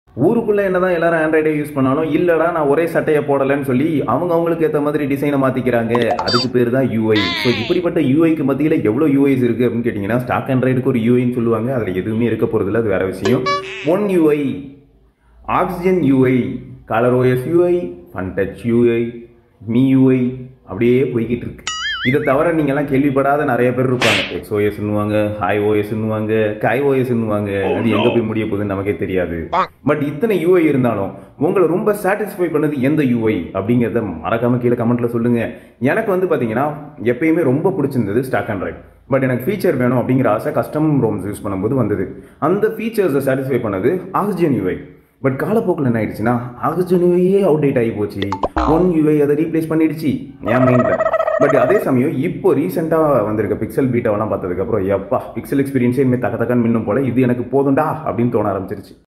ஊருக்குள்ள என்னதான் எல்லாரும் ஆண்ட்ராய்டே யூஸ் பண்ணாலும் இல்லடா நான் ஒரே சட்டையை போடலன்னு சொல்லி அவங்க அவங்களுக்கு ஏற்ற மாதிரி டிசைனை மாத்திக்கிறாங்க அதுக்கு பேர் தான் யூஐ ஸோ இப்படிப்பட்ட யூஐக்கு மத்தியில் எவ்வளோ யூஐஸ் இருக்கு அப்படின்னு கேட்டிங்கன்னா ஸ்டாக் ஆண்ட்ராய்டுக்கு ஒரு யூஐன்னு சொல்லுவாங்க அதில் எதுவுமே இருக்க போகிறதில்ல அது வேற விஷயம் One UI Oxygen UI Color OS UI Fun Touch UI Mi UI அப்படியே போய்கிட்டு இருக்கு இதை தவிர நீங்கெல்லாம் கேள்விப்படாத நிறைய பேர் இருப்பாங்க எக்ஸ்ஓஎஸ்ன்னுவாங்க ஹாய் ஓஎஸ்ன்னுவாங்க காய் ஓஎஸ்ன்னுவாங்க அது எங்க போய் முடிய போகுதுன்னு நமக்கே தெரியாது பட் இத்தனை யூஐ இருந்தாலும் உங்களை ரொம்ப சாட்டிஸ்ஃபை பண்ணது எந்த யூஐ அப்படிங்கிறத மறக்காம கீழே கமெண்ட்ல சொல்லுங்க எனக்கு வந்து பாத்தீங்கன்னா எப்பயுமே ரொம்ப பிடிச்சிருந்தது ஸ்டாக் ஆண்ட்ராய்ட் பட் எனக்கு ஃபீச்சர் வேணும் அப்படிங்கிற ஆசை கஸ்டம் ரோம்ஸ் யூஸ் பண்ணும்போது வந்தது அந்த ஃபீச்சர்ஸை சாட்டிஸ்ஃபை பண்ணது ஆக்சிஜன் யூஐ பட் காலப்போக்கில் என்ன ஆயிடுச்சுன்னா ஆக்சிஜன் யூஐயே அவுட் டேட் ஆகி போச்சு ஒன் யூஐ அதை ரீப்ளேஸ் பண்ணிடுச்சு என் மைண்டில் பட் அதே சமயம் இப்போ ரீசெண்டாக வந்திருக்க பிக்சல் பீட்டாவெல்லாம் பார்த்ததுக்கப்புறம் எப்பா பிக்சல் எக்ஸ்பீரியன்ஸே இனிமேல் தக்க தக்கன்னு மின்னும் போல இது எனக்கு போதும்டா அப்படின்னு தோண ஆரம்பிச்சிருச்சு